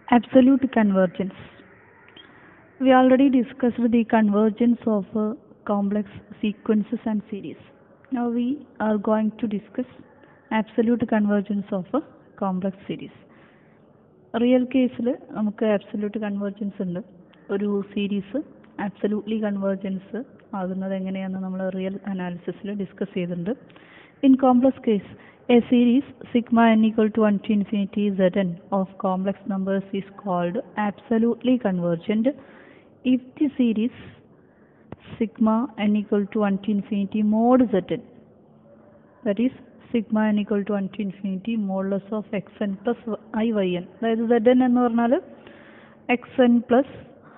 Absolute convergence. We already discussed the convergence of uh, complex sequences and series. Now we are going to discuss absolute convergence of a complex series. Real കേസിൽ നമുക്ക് absolute convergence ഉണ്ട് ഒരു series absolutely convergence ആകുന്നത് എങ്ങനെയാണെന്ന് നമ്മൾ real അനാലിസിസിൽ discuss ചെയ്തിട്ടുണ്ട് in complex case a series sigma n equal to one to infinity z n of complex numbers is called absolutely convergent if the series sigma n equal to one to infinity mod z n that is sigma n equal to one to infinity modulus of x n plus i y n അതായത് z n എന്ന് പറഞ്ഞാൽ x n plus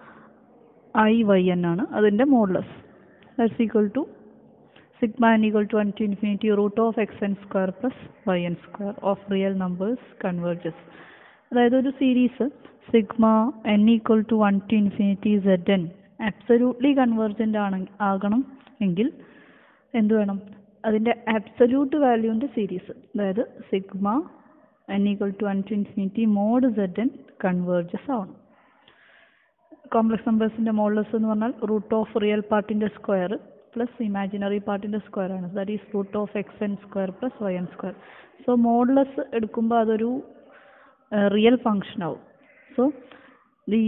i y n ആണ് അതിൻ്റെ modulus that's equal to sigma n equal to one to infinity root of x n square plus y n square of real numbers converges അതായത് ഒരു series sigma n equal to one to infinity z n absolutely convergent ആണ് ആകണം എങ്കിൽ എന്ത് വേണം അതിൻ്റെ absolute വാല്യൂൻ്റെ series അതായത് sigma n equal to one to infinity mod z n converges ആവണം കോംപ്ലക്സ് നമ്പേഴ്സിൻ്റെ മോഡലസ് എന്ന് പറഞ്ഞാൽ root of real പാർട്ടിൻ്റെ square plus imaginary പാർട്ടിൻ്റെ സ്ക്വയർ ആണ് that is root of x n square plus y n square so modulus എടുക്കുമ്പോൾ അതൊരു real function ആവും so the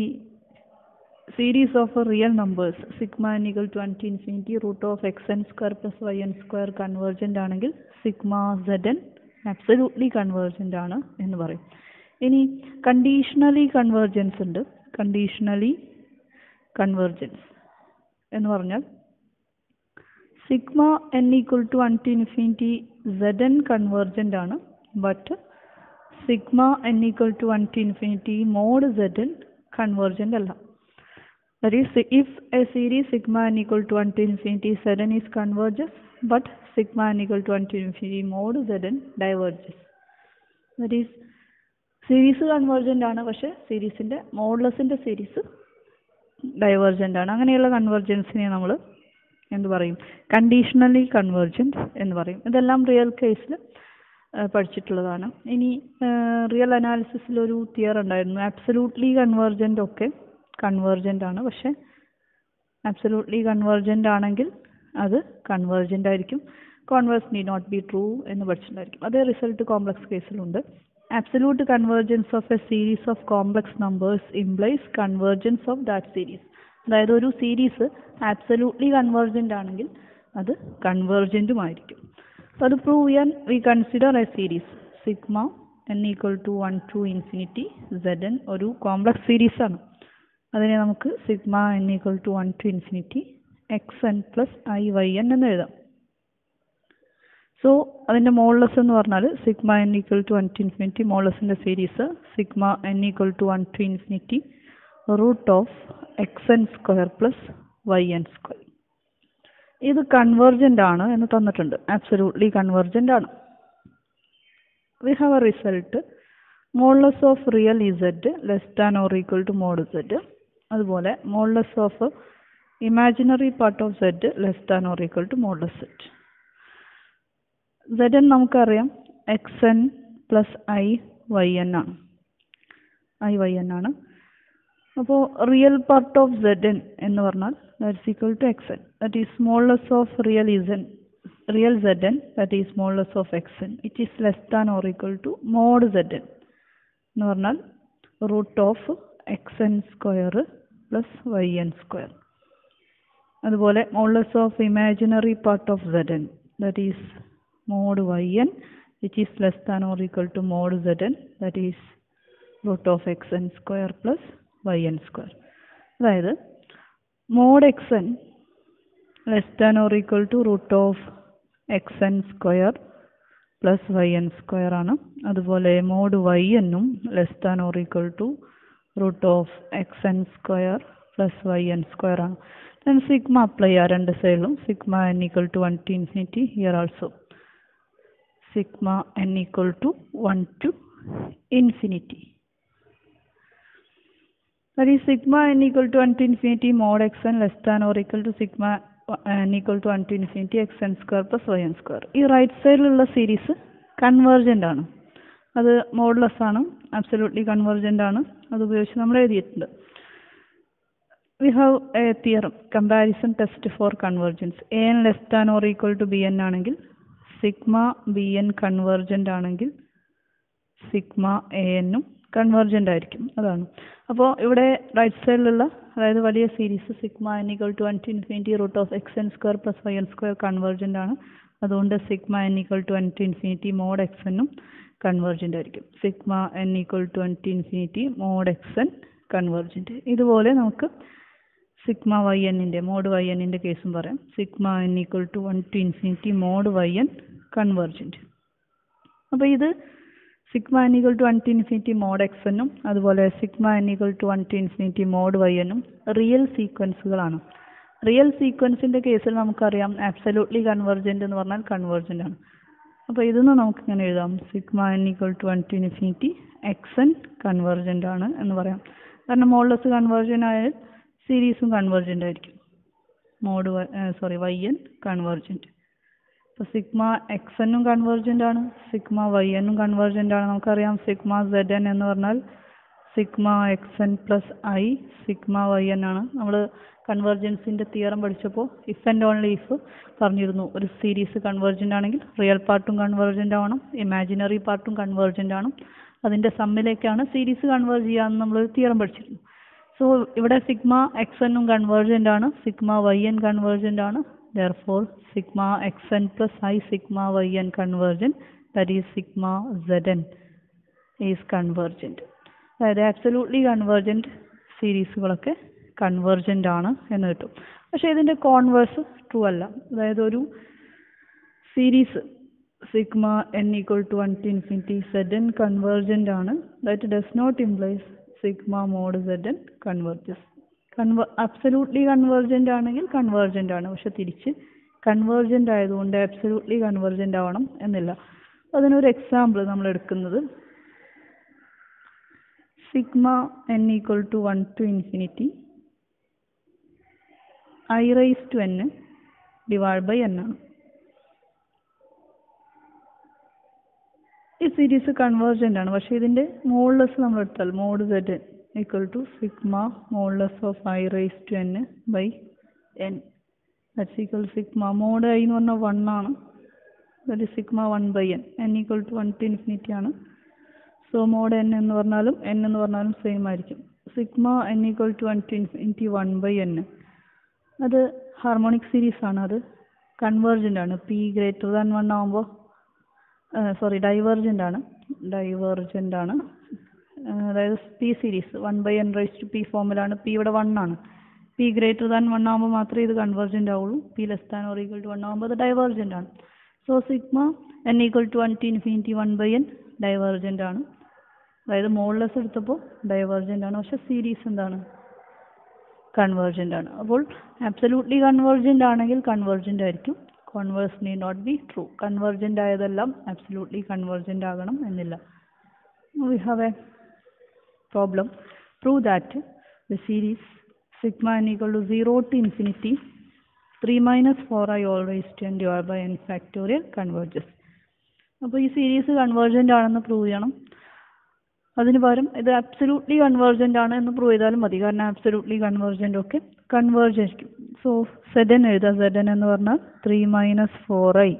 series of uh, real numbers sigma n equal to 1 to infinity root of x n square plus y n square convergent ആണെങ്കിൽ sigma z n absolutely convergent ആണ് എന്ന് പറയും ഇനി conditionally convergence ഉണ്ട് conditionally convergence എന്ന് പറഞ്ഞാൽ sigma n equal to one to infinity z n convergent ആണ് but sigma n equal to one to infinity mod z n convergent അല്ല That is, if a series sigma n equal to 1 to infinity Zn is converges, but sigma n equal to 1 to infinity mod Zn diverges. That is, series convergent ആണ് പക്ഷെ സീരീസിൻ്റെ മോഡലസിൻ്റെ series divergent ആണ് അങ്ങനെയുള്ള കൺവേർജൻസിനെ നമ്മൾ എന്ത് പറയും conditionally convergent എന്ന് പറയും ഇതെല്ലാം റിയൽ കേസിൽ പഠിച്ചിട്ടുള്ളതാണ് ഇനി റിയൽ അനാലിസിസിൽ ഒരു തിയർ ഉണ്ടായിരുന്നു ആബ്സലൂട്ട്ലി കൺവേർജൻ്റ് ഒക്കെ കൺവേർജൻ്റ് ആണ് പക്ഷെ അബ്സലൂട്ട്ലി കൺവേർജൻ്റ് ആണെങ്കിൽ അത് കൺവേർജൻ്റ് ആയിരിക്കും converse need not be true എന്ന് പഠിച്ചിട്ടുണ്ടായിരിക്കും അതേ റിസൾട്ട് കോംപ്ലക്സ് കേസിലുണ്ട് absolute convergence of a series of complex numbers implies convergence of that series അതായത് ഒരു സീരീസ് ആബ്സലൂട്ട്ലി കൺവേർജൻ്റ് ആണെങ്കിൽ അത് കൺവേർജൻറ്റുമായിരിക്കും അപ്പോൾ അത് പ്രൂവ് ചെയ്യാൻ we consider a series sigma n equal to one to infinity z n ഒരു complex series ആണ് അതിനെ നമുക്ക് sigma n equal to one to infinity x n plus i y n എന്ന് എഴുതാം സോ അതിൻ്റെ മോളസ് എന്ന് പറഞ്ഞാൽ sigma n equal to one to infinity മോളസിൻ്റെ series sigma n equal to one to infinity root of x n square plus y n square ഇത് convergent ആണ് എന്ന് തന്നിട്ടുണ്ട് ആബ്സലൂട്ട്ലി കൺവേർജൻ്റ് ആണ് we have a result modulus of real z less than or equal to mod z അതുപോലെ modulus of imaginary part of z less than or equal to modulus z z n നമുക്കറിയാം x n plus i y n ആണ് i y n ആണ് അപ്പോൾ real part of z n എന്ന് പറഞ്ഞാൽ that's equal to x n that is modulus of real z n real Z n that is modulus of x n it is less than or equal to mod z n എന്ന് പറഞ്ഞാൽ root of x n square plus y n square അതുപോലെ modulus of imaginary part of z n that is mod y n which is less than or equal to mod z n that is root of x n square plus y n square അതായത് mod x n less than or equal to root of x n square plus y n square ആണ് അതുപോലെ mod y എന്നും less than or equal to root of x n square plus y n square ആണ് then sigma apply ചെയ്യാം രണ്ട് സൈഡിലും sigma n equal to one to infinity here also sigma n equal to one to infinity that is sigma n equal to one to infinity mod x n less than or equal to sigma n equal to one to infinity x n square plus y n square ഈ right സൈഡിലുള്ള series convergent ആണ് അത് മോഡ്ലെസ് ആണ് absolutely convergent ആണ് അത് ഉപയോഗിച്ച് നമ്മൾ എഴുതിയിട്ടുണ്ട് we have a theorem comparison test for convergence a n less than or equal to b n ആണെങ്കിൽ സിഗ്മ ബി എൻ കൺവേർജൻ്റ് ആണെങ്കിൽ സിഗ്മ എ എന്നും കൺവേർജൻ്റ് ആയിരിക്കും അതാണ് അപ്പോൾ ഇവിടെ റൈറ്റ് സൈഡിലുള്ള അതായത് വലിയ series sigma n equal to one to infinity root of x n square plus y n square convergent ആണ് അതുകൊണ്ട് sigma n equal to one to infinity mod x എന്നും കൺവേർജൻ്റ് ആയിരിക്കും sigma n equal to one to infinity mod x n convergent ഇതുപോലെ നമുക്ക് sigma y എന്നിൻ്റെ mod y എന്നിൻ്റെ കേസും പറയാം sigma n equal to one to infinity mod y n convergent അപ്പോൾ ഇത് sigma n equal to one to infinity mod x എന്നും അതുപോലെ sigma n equal to one to infinity mod y എന്നും real സീക്വൻസുകളാണ് real സീക്വൻസിൻ്റെ കേസിൽ നമുക്കറിയാം absolutely convergent എന്ന് പറഞ്ഞാൽ കൺവേർജൻ്റ് ആണ് അപ്പോൾ ഇതൊന്ന് നമുക്ക് ഇങ്ങനെ എഴുതാം sigma n equal to one to infinity x n convergent ആണ് എന്ന് പറയാം കാരണം മോഡ്ലെസ് കൺവേർജൻ ആയാൽ സീരീസും കൺവേർജൻ്റ് ആയിരിക്കും mod sorry y n convergent അപ്പോൾ സിഗ്മ എക്സ് എന്നും കൺവേർജൻ്റ് ആണ് സിഗ്മ വൈ എന്നും കൺവേർജൻ്റ് ആണ് നമുക്കറിയാം സിഗ്മ സെഡ് എൻ എന്ന് പറഞ്ഞാൽ sigma x n plus i sigma y n ആണ് നമ്മൾ കൺവേർജൻസിൻ്റെ തിയറം പഠിച്ചപ്പോൾ ഇഫ് ആൻഡ് ഓൺലി ഇഫ് പറഞ്ഞിരുന്നു ഒരു സീരീസ് കൺവേർജൻ്റ് ആണെങ്കിൽ റിയൽ പാർട്ടും കൺവേർജൻ്റ് ആവണം ഇമാജിനറി പാർട്ടും കൺവേർജൻ്റ് ആണ് അതിൻ്റെ സമ്മിലേക്കാണ് സീരീസ് കൺവേർജ് ചെയ്യാമെന്ന് നമ്മൾ തിയറം പഠിച്ചിരുന്നു സോ ഇവിടെ സിഗ്മ എക്സ് എന്നും കൺവേർജൻ്റ് ആണ് സിഗ്മ വൈ എൻ കൺവേർജൻ്റ് ആണ് therefore sigma xn plus i sigma yn convergent that is sigma zn is convergent അതായത് ആബ്സലൂട്ട്ലി കൺവേർജൻറ്റ് സീരീസുകളൊക്കെ കൺവേർജൻ്റ് ആണ് എന്ന് കിട്ടും പക്ഷേ ഇതിൻ്റെ കോൺവേഴ്സ് ട്രൂ അല്ല അതായത് ഒരു series sigma n equal to one to infinity z n convergent ആണ് that does not implies sigma mod z n converges കൺവ അബ്സലൂട്ട്ലി കൺവേർജൻ്റ് ആണെങ്കിൽ കൺവേർജൻ്റ് ആണ് പക്ഷെ തിരിച്ച് കൺവേർജൻ്റ് ആയതുകൊണ്ട് അബ്സലൂട്ട്ലി കൺവേർജൻ്റ് ആവണം എന്നില്ല അതിനൊരു എക്സാമ്പിൾ നമ്മൾ എടുക്കുന്നത് sigma n equal to one to infinity i raise to n divide by n ആണ് ഈ സീരീസ് കൺവേർജൻ്റ് ആണ് പക്ഷേ ഇതിൻ്റെ മോഡ്ലെസ് നമ്മൾ എടുത്താൽ mod z equal to sigma modulus of i raised to n by n that's equal to sigma mod i എന്ന് പറഞ്ഞാൽ one ആണ് that is sigma one by n n equal to one to infinity ആണ് so mod n എന്ന് പറഞ്ഞാലും n എന്ന് പറഞ്ഞാലും same ആയിരിക്കും sigma n equal to one to infinity one by n അത് ഹാർമോണിക് സീരീസ് ആണ് അത് കൺവേർജൻ്റ് ആണ് പി ഗ്രേറ്റർ ദാൻ വൺ ആകുമ്പോൾ സോറി ഡൈവേർജൻ്റ് ആണ് ഡൈവേർജൻ്റ് ആണ് അതായത് p series one by n raise to p ഫോമിലാണ് പി ഇവിടെ വൺ ആണ് പി ഗ്രേറ്റർ ദാൻ വൺ ആകുമ്പോൾ മാത്രമേ ഇത് കൺവേർജൻ്റ് ആവുള്ളൂ p less than or equal to one ആകുമ്പോൾ അത് ഡൈവേർജൻ്റ് ആണ് so sigma n equal to one to infinity one by n divergent ആണ് അതായത് മോഡ്ലെസ് എടുത്തപ്പോൾ ഡൈവേർജൻ്റ് ആണ് പക്ഷെ സീരീസ് എന്താണ് കൺവേർജൻ്റ് ആണ് അപ്പോൾ അബ്സലൂട്ട്ലി കൺവേർജൻ്റ് ആണെങ്കിൽ കൺവേർജൻ്റ് ആയിരിക്കും converse need not be true convergent ആയതെല്ലാം അബ്സലൂട്ട്ലി കൺവേർജൻ്റ് ആകണം എന്നില്ല we have a problem prove that the series sigma n equal to 0 to infinity 3 minus 4i all raised to n divided by n factorial converges അപ്പോൾ ഈ series convergent ആണെന്ന് prove ചെയ്യണം അതിന് പകരം ഇത് അബ്സലൂട്ട്ലി കൺവേർജൻ്റ് ആണ് എന്ന് പ്രൂവ് ചെയ്താലും മതി കാരണം അബ്സലൂട്ട്ലി കൺവേർജൻ്റ് ഒക്കെ കൺവേർജ് ആയിരിക്കും സോ സെഡൻ എഴുതാം സെഡൻ എന്ന് പറഞ്ഞാൽ three minus four i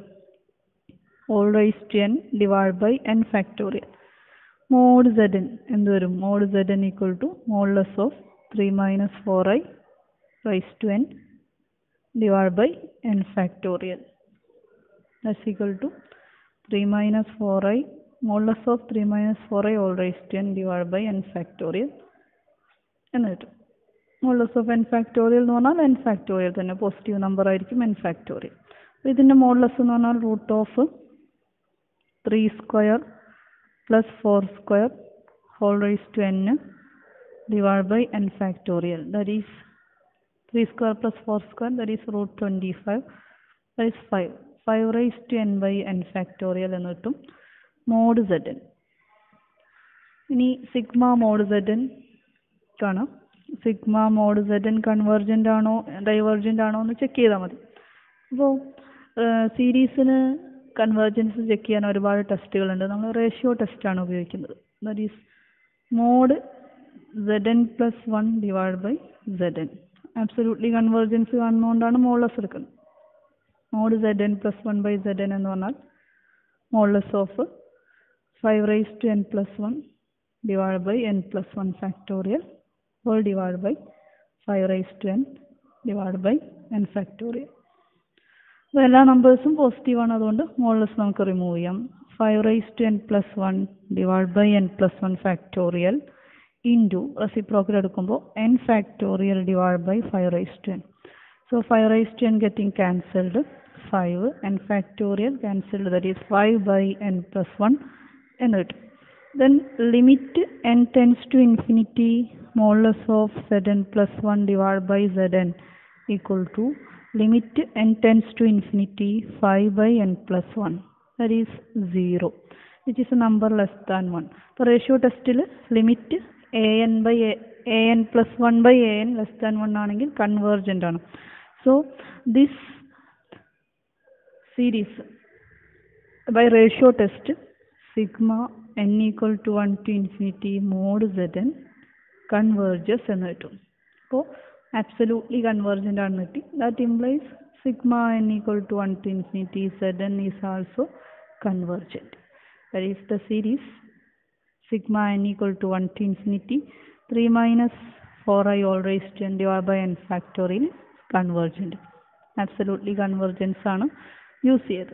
whole raise to n divide by n factorial mod z n എന്ത് വരും mod z n equal to modulus of three minus four i raise to n divide by n factorial that's equal to three minus four i modulus of three minus four i whole raise to n divide by n factorial എന്ന് കിട്ടും modulus of n factorial എന്ന് പറഞ്ഞാൽ n factorial തന്നെ positive number ആയിരിക്കും n factorial ഇതിൻ്റെ modulus എന്ന് പറഞ്ഞാൽ root of three square plus 4 square whole raised to n divided by n factorial that is 3 square plus 4 square that is root 25 that is 5 5 raised to n by n factorial എന്ന് കിട്ടും mod z n ഇനി sigma mod z n കാണാം sigma mod z n convergent ആണോ divergent ആണോ എന്ന് check ചെയ്താൽ മതി അപ്പോൾ സീരീസിന് കൺവേർജൻസ് ചെക്ക് ചെയ്യാൻ ഒരുപാട് ടെസ്റ്റുകളുണ്ട് നമ്മൾ റേഷ്യോ ടെസ്റ്റാണ് ഉപയോഗിക്കുന്നത് that is mod z n plus one divide by z n absolutely convergence കാണുന്നതുകൊണ്ടാണ് മോഡലസ് എടുക്കുന്നത് mod z n plus one by z n എന്ന് പറഞ്ഞാൽ modulus of five raise to n plus one divide by n plus one factorial whole divide by five raise to n divide by n factorial അപ്പോൾ എല്ലാ നമ്പേഴ്സും പോസിറ്റീവാണ് അതുകൊണ്ട് modulus നമുക്ക് remove ചെയ്യാം five raise to n plus one divide by n plus one factorial into reciprocal എടുക്കുമ്പോൾ n factorial divide by five raise to n so five raise to n getting cancelled five n factorial cancelled that is five by n plus one എന്ന് കിട്ടും then limit n tends to infinity modulus of z n plus one divide by z n equal to limit n tends to infinity five by n plus one that is zero which is A number less than one ഇപ്പോൾ ratio ടെസ്റ്റിൽ limit a n by a n plus one by a n less than one ആണെങ്കിൽ convergent ആണ് so this series by ratio test sigma n equal to one to infinity mod z n converges എന്ന് കിട്ടും അപ്പോൾ absolutely convergent ആണെന്ന് കിട്ടി that implies sigma n equal to one to infinity z n is also convergent that is the series sigma n equal to 1 to infinity 3 minus 4i all raised to n divided by n factorial convergent absolutely convergence ആണ് use ചെയ്തത്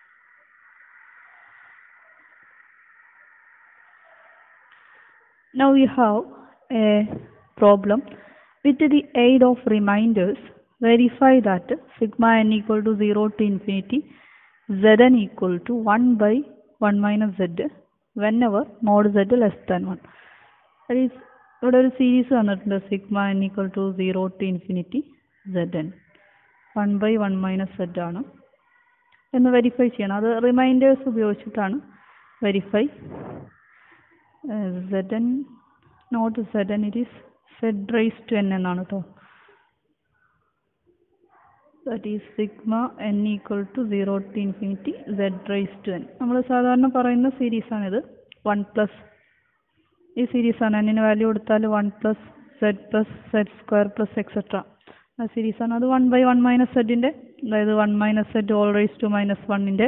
now we have a problem with the aid of reminders verify that sigma n equal to 0 to infinity zn equal to 1 by 1 minus z whenever mod z less than 1 that is ഇവിടെ ഒരു series തന്നിട്ടുണ്ട് sigma n equal to zero to infinity z n one by one minus z ആണ് എന്ന് verify ചെയ്യണം അത് remainders ഉപയോഗിച്ചിട്ടാണ് verify z n not z n it is z raise to n എന്നാണ് കേട്ടോ that is sigma n equal to zero to infinity z raise to n നമ്മൾ സാധാരണ പറയുന്ന സീരീസാണിത് വൺ പ്ലസ് ഈ സീരീസാണ് എന്നിന് വാല്യൂ കൊടുത്താൽ one plus z plus z square plus etcetera ആ സീരീസാണ് അത് വൺ ബൈ വൺ മൈനസ് സെഡിൻ്റെ അതായത് one minus z whole raise to minus വണ്ണിൻ്റെ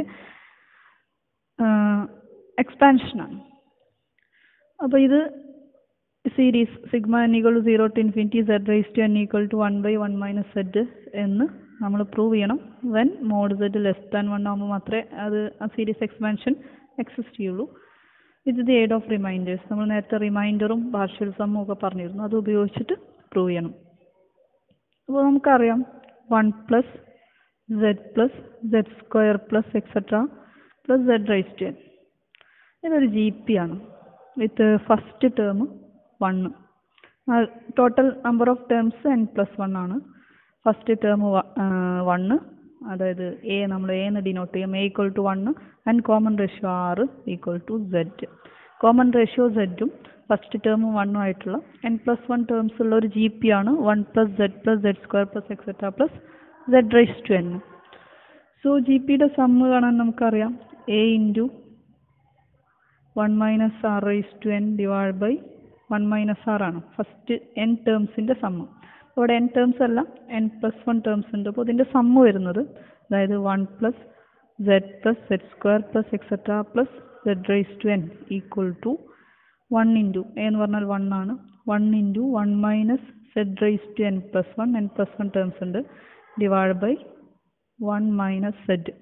എക്സ്പാൻഷനാണ് അപ്പോൾ ഇത് series sigma n equal to zero to infinity z raise to n equal to one by one minus z എന്ന് നമ്മൾ പ്രൂവ് ചെയ്യണം when mod z less than one ആകുമ്പോൾ മാത്രമേ അത് ആ സീരീസ് എക്സ്പാൻഷൻ എക്സിസ്റ്റ് ചെയ്യുള്ളൂ with the aid of remainders നമ്മൾ നേരത്തെ റിമൈൻഡറും പാർഷ്യൽ സമ്മും ഒക്കെ പറഞ്ഞിരുന്നു അത് ഉപയോഗിച്ചിട്ട് പ്രൂവ് ചെയ്യണം അപ്പോൾ നമുക്കറിയാം one plus z plus z square plus etcetera plus z raise to n ഇതൊരു ജി പി ആണ് with first term one total number of terms n plus one ആണ് ഫസ്റ്റ് ടേം വണ്ണ് അതായത് എ നമ്മൾ a എന്ന് denote ചെയ്യും a equal to one and common ratio r equal to z common ratio സെഡും first ടേമും വണ്ണും ആയിട്ടുള്ള n plus one terms ഉള്ള ഒരു ജി പി ആണ് one plus z plus z square plus etcetera plus z raise to n so G പിയുടെ sum കാണാൻ നമുക്കറിയാം a into one minus r raise to n divide by one minus r ആണ് first n ടേംസിൻ്റെ sum ഇവിടെ n terms അല്ല n plus one terms ഉണ്ട് അപ്പോൾ ഇതിൻ്റെ സമ്മ് വരുന്നത് അതായത് one plus z plus z square plus etcetera plus z raise to n equal to one into a എന്ന് പറഞ്ഞാൽ വൺ ആണ് one into one minus z raise to n plus one n plus one terms ഉണ്ട് divide by one minus z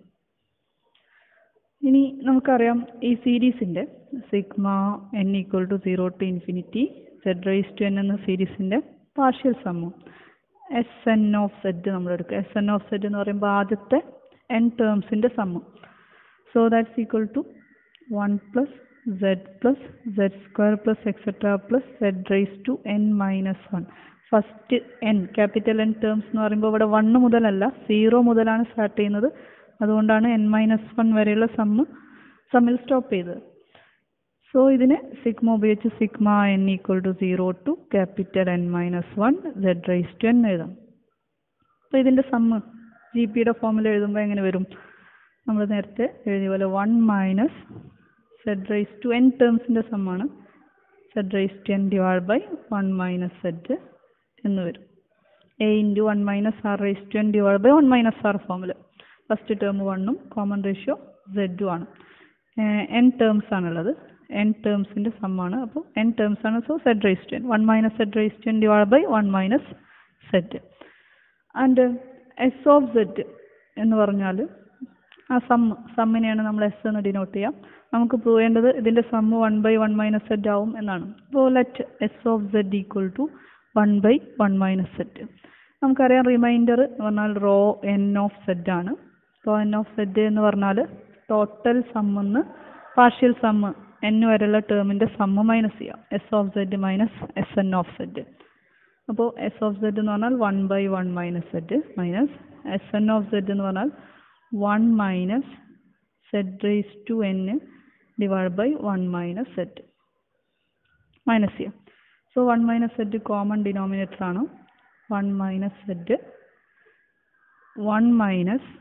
ഇനി നമുക്കറിയാം ഈ സീരീസിൻ്റെ sigma n equal to zero to infinity z raise to n എന്ന സീരീസിൻ്റെ partial സമ്മും s n of z നമ്മൾ എടുക്കുക എസ് എൻ ഓഫ് സെഡ് എന്ന് പറയുമ്പോൾ ആദ്യത്തെ എൻ ടേംസിൻ്റെ sum so that's equal to one plus z plus z square plus etcetera plus z raise to n minus one first n capital n terms എന്ന് പറയുമ്പോൾ ഇവിടെ one മുതലല്ല zero മുതലാണ് start ചെയ്യുന്നത് അതുകൊണ്ടാണ് എൻ മൈനസ് വൺ വരെയുള്ള sum സമ്മിൽ stop ചെയ്തത് സോ ഇതിനെ സിഗ്മ ഉപയോഗിച്ച് sigma n equal to zero to capital n minus one z raise to n എഴുതാം അപ്പോൾ ഇതിൻ്റെ സമ്മ് ജി പിയുടെ ഫോമിൽ എഴുതുമ്പോൾ എങ്ങനെ വരും നമ്മൾ നേരത്തെ എഴുതിയ പോലെ one minus z raise to n ടേംസിൻ്റെ സമ്മാണ് z raise to n divide by one minus z എന്ന് വരും a into one minus r raise to n divide by one minus r ഫോമിൽ ഫസ്റ്റ് ടേം വണ്ണും കോമൺ റേഷ്യോ സെഡും ആണ് n terms ആണുള്ളത് n ടേംസിൻ്റെ സമ്മാണ് അപ്പോൾ എൻ ടേംസ് ആണ് so z raise to n one minus z raise to n divide by one minus said and s of z എന്ന് പറഞ്ഞാൽ ആ സം സമ്മിനെയാണ് നമ്മൾ എസ് എന്ന് ഡിനോട്ട് ചെയ്യാം നമുക്ക് പ്രൂവ് ചെയ്യേണ്ടത് ഇതിൻ്റെ sum one by one minus z ആവും എന്നാണ് അപ്പോൾ let s of z equal to one by one minus z നമുക്കറിയാം റിമൈൻഡർ എന്ന് പറഞ്ഞാൽ റോ എൻ ഓഫ് സെഡ് ആണ് റോ എൻ ഓഫ് സെഡ് എന്ന് പറഞ്ഞാൽ ടോട്ടൽ സമ്മെന്ന് പാർഷ്യൽ സമ്മ് എൻ വരെയുള്ള ടേമിൻ്റെ സമ്മ് മൈനസ് ചെയ്യാം s of z minus s n of z അപ്പോൾ എസ് ഓഫ് സെഡ് എന്ന് പറഞ്ഞാൽ one by one minus z minus s n of z എന്ന് പറഞ്ഞാൽ one minus z raise to n divide by one minus z minus ചെയ്യാം so one minus z common denominator ആണ് one minus z one minus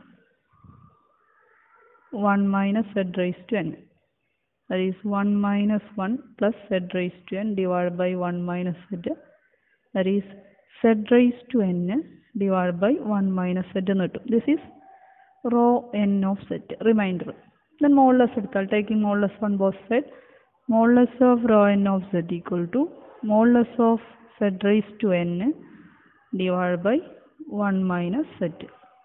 one minus z raise to n that is 1 minus 1 plus z raised to n divided by 1 minus z that is z raised to n divided by 1 minus z എന്ന് കിട്ടും this is row n of z remainder then modulus എടുത്താൽ taking modulus on both side modulus of row n of z equal to modulus of z raised to n divided by 1 minus z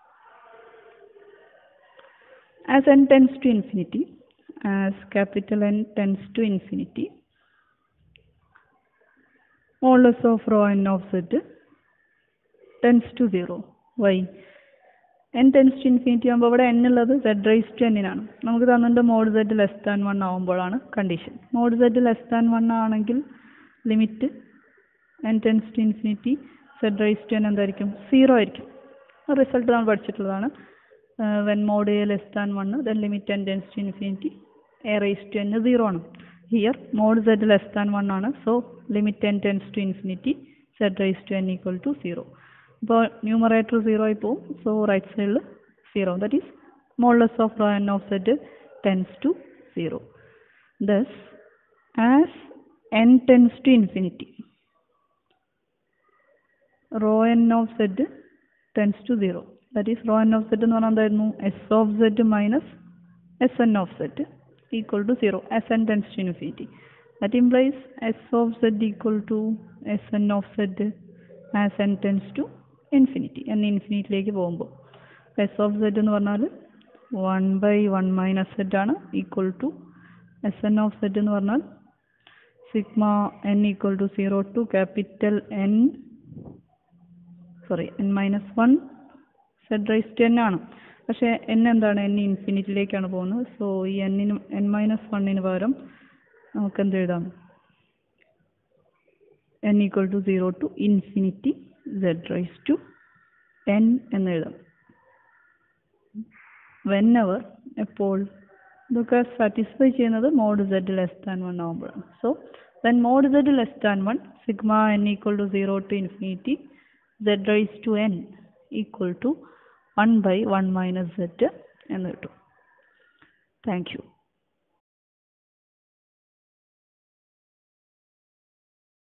as n tends to infinity as capital N tends to infinity. Modulus of rho n of z tends to 0. Why? n tends to infinity ആകുമ്പോൾ ഇവിടെ n ഉള്ളത് z raise to എന്നിനാണ് നമുക്ക് തന്നിട്ട് mod z less than one ആകുമ്പോഴാണ് condition mod z less than one ആണെങ്കിൽ limit n tends to infinity z raise to n എന്തായിരിക്കും zero ആയിരിക്കും റിസൾട്ട് നമ്മൾ പഠിച്ചിട്ടുള്ളതാണ് when mod a less than one then limit n tends to infinity a raise to n zero ആണ് here mod z less than one ആണ് so limit n tends to infinity z raise to n equal to zero അപ്പോൾ numerator zero ആയി പോവും so right സൈഡിൽ zero that is modulus of rho n of z tends to zero thus as n tends to infinity rho n of z tends to zero that is rho n of z എന്ന് പറഞ്ഞാൽ എന്തായിരുന്നു s of z minus s n of z equal to 0 as n tends to infinity. That implies s of z equal to sn of z as n tends to infinity. n ഇൻഫിനിറ്റിയിലേക്ക് പോകുമ്പോൾ S of z എന്ന് പറഞ്ഞാൽ one by one minus z ആണ് equal to s n of z എന്ന് പറഞ്ഞാൽ sigma n equal to zero to capital n sorry n minus one z raise to n ആണ് പക്ഷേ N എന്താണ് N ഇൻഫിനിറ്റിയിലേക്കാണ് പോകുന്നത് so ഈ എന്നിന് എൻ മൈനസ് വണ്ണിന് പകരം നമുക്ക് എന്ത് എഴുതാം n equal to zero to infinity z raise to n എന്ന് എഴുതാം വെൻ എവർ എപ്പോൾ ഇതൊക്കെ സാറ്റിസ്ഫൈ ചെയ്യുന്നത് mod z less than one ആകുമ്പോഴാണ് so when mod z less than one sigma n equal to zero to infinity z raise to n equal to one by one minus z എന്ന് കിട്ടും thank you